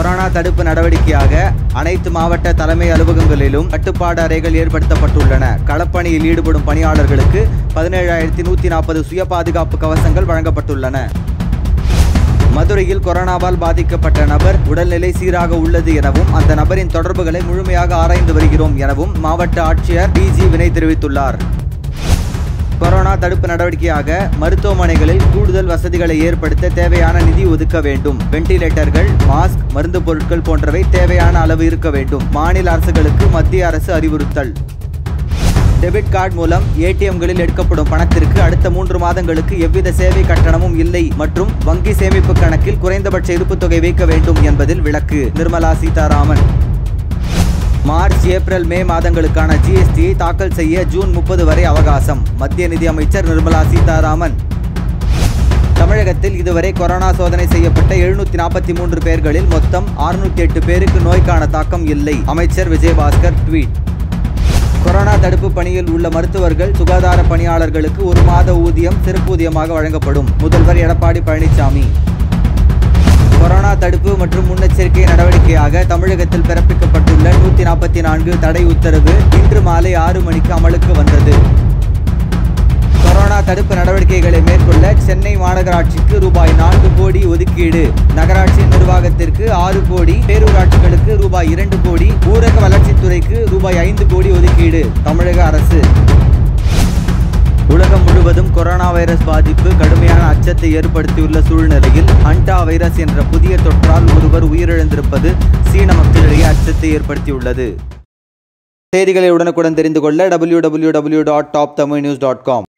corona தடுப்பு நடவடிக்கையாக அனைத்து மாவட்ட தலைமை அலுவலகங்களிலும் கட்டுப்பாடு அறைகள் ஏற்படுத்தப்பட்டுள்ளன களப்பணியில் ஈடுபடும் பணியாளர்களுக்கு பதினேழாயிரத்தி நூற்றி நாற்பது சுய பாதுகாப்பு கவசங்கள் வழங்கப்பட்டுள்ளன மதுரையில் கொரோனாவால் பாதிக்கப்பட்ட நபர் உடல்நிலை சீராக உள்ளது எனவும் அந்த நபரின் தொடர்புகளை முழுமையாக ஆராய்ந்து வருகிறோம் எனவும் மாவட்ட ஆட்சியர் டிஜி வினய் தெரிவித்துள்ளார் கொரோனா தடுப்பு நடவடிக்கையாக மருத்துவமனைகளில் கூடுதல் வசதிகளை ஏற்படுத்த தேவையான நிதி ஒதுக்க வேண்டும் வெண்டிலேட்டர்கள் மாஸ்க் மருந்து பொருட்கள் போன்றவை தேவையான அளவு இருக்க வேண்டும் மாநில அரசுகளுக்கு மத்திய அரசு அறிவுறுத்தல் டெபிட் கார்டு மூலம் ஏடிஎம்களில் எடுக்கப்படும் பணத்திற்கு அடுத்த மூன்று மாதங்களுக்கு எவ்வித சேவை கட்டணமும் இல்லை மற்றும் வங்கி சேமிப்பு கணக்கில் குறைந்தபட்ச இருப்புத் தொகை வைக்க வேண்டும் என்பதில் விளக்கு Nirmala Sitharaman March April May மாதங்களுக்கான ஜிஎஸ்டியை தாக்கல் செய்ய ஜூன் முப்பது வரை அவகாசம் மத்திய நிதியமைச்சர் நிர்மலா சீதாராமன் தமிழகத்தில் இதுவரை கொரோனா சோதனை செய்யப்பட்ட எழுநூத்தி நாற்பத்தி மூன்று பேர்களில் மொத்தம் அறுநூத்தி எட்டு பேருக்கு நோய்க்கான தாக்கம் இல்லை அமைச்சர் விஜயபாஸ்கர் ட்வீட் கொரோனா தடுப்பு பணியில் உள்ள மருத்துவர்கள் சுகாதார பணியாளர்களுக்கு ஒரு மாத ஊதியம் சிறப்பூதியமாக வழங்கப்படும் முதல்வர் எடப்பாடி பழனிசாமி கொரோனா தடுப்பு மற்றும் முன்னெச்சரிக்கை நடவடிக்கையாக தமிழகத்தில் பிறப்பிக்கப்பட்டுள்ள நூற்றி நாற்பத்தி நான்கு தடை உத்தரவு இன்று மாலை ஆறு மணிக்கு அமலுக்கு வந்தது கொரோனா தடுப்பு நடவடிக்கைகளை மேற்கொள்ள சென்னை மாநகராட்சிக்கு ரூபாய் நான்கு கோடி ஒதுக்கீடு நகராட்சி நிர்வாகத்திற்கு ஆறு கோடி பேரூராட்சிகளுக்கு ரூபாய் இரண்டு கோடி ஊரக வளர்ச்சித்துறைக்கு ரூபாய் ஐந்து கோடி ஒதுக்கீடு தமிழக அரசு உலகம் முழுவதும் கொரோனா வைரஸ் பாதிப்பு கடுமையான அச்சத்தை ஏற்படுத்தியுள்ள சூழ்நிலையில் ஹண்டா வைரஸ் என்ற புதிய தொற்றால் ஒருவர் உயிரிழந்திருப்பது சீன மக்களிடையே அச்சத்தை ஏற்படுத்தியுள்ளது செய்திகளை உடனுக்குடன் தெரிந்து கொள்ள W W W dot top Tamil news dot com